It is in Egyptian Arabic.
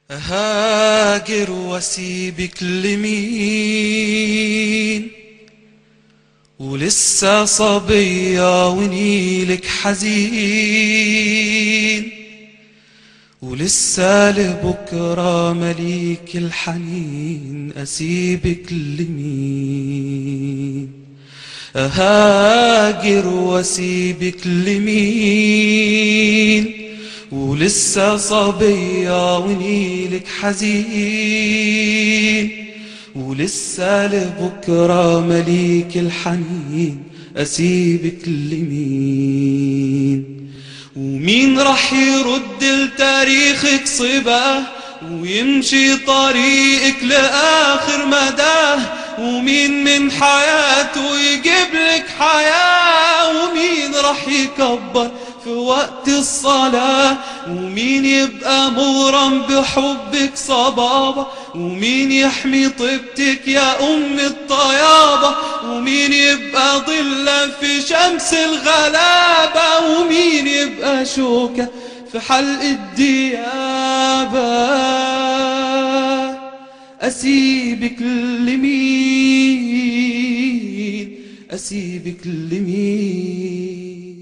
أهاجر واسيبك لمين ولسه صبية ونيلك حزين ولسه لبكرة مليك الحنين أسيبك لمين أهاجر واسيبك لمين ولسه صبية ونيلك حزين ولسه لبكرة مليك الحنين أسيبك لمين ومين رح يرد لتاريخك صباه ويمشي طريقك لآخر مداه ومين من حياته يجيب لك حياة ومين رح يكبر في وقت الصلاة ومين يبقى مغرم بحبك صبابة ومين يحمي طيبتك يا أم الطيابة ومين يبقى ظلا في شمس الغلابة ومين يبقى شوكة في حلق الديابة أسيبك لمين أسيبك لمين